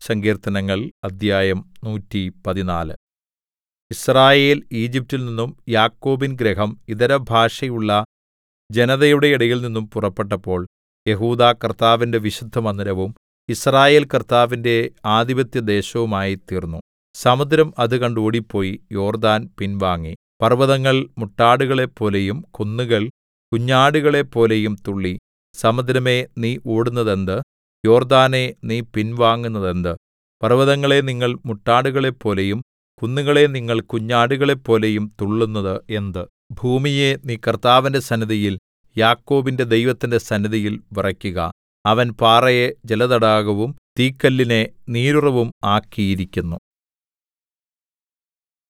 സങ്കീർത്തനങ്ങൾ അദ്ധ്യായം നൂറ്റിപ്പതിനാല് യിസ്രായേൽ ഈജിപ്റ്റിൽ നിന്നും യാക്കോബിൻ ഗൃഹം ഇതരഭാഷയുള്ള ജനതയുടെ ഇടയിൽനിന്നും പുറപ്പെട്ടപ്പോൾ യെഹൂദാ കർത്താവിന്റെ വിശുദ്ധമന്ദിരവും യിസ്രായേൽ കർത്താവിന്റെ ആധിപത്യദേശവുമായിത്തീർന്നു സമുദ്രം അത് കണ്ട് ഓടിപ്പോയി യോർദ്ദാൻ പിൻവാങ്ങി പർവ്വതങ്ങൾ മുട്ടാടുകളെപ്പോലെയും കുന്നുകൾ കുഞ്ഞാടുകളെപ്പോലെയും തുള്ളി സമുദ്രമേ നീ ഓടുന്നതെന്ത് യോർദ്ദാനേ നീ പിൻവാങ്ങുന്നതെന്ത് പർവ്വതങ്ങളേ നിങ്ങൾ മുട്ടാടുകളെപ്പോലെയും കുന്നുകളേ നിങ്ങൾ കുഞ്ഞാടുകളെപ്പോലെയും തുള്ളുന്നത് എന്ത് ഭൂമിയേ നീ കർത്താവിന്റെ സന്നിധിയിൽ യാക്കോബിന്റെ ദൈവത്തിന്റെ സന്നിധിയിൽ വിറയ്ക്കുക അവൻ പാറയെ ജലതടാകവും തീക്കല്ലിനെ നീരുറവും ആക്കിയിരിക്കുന്നു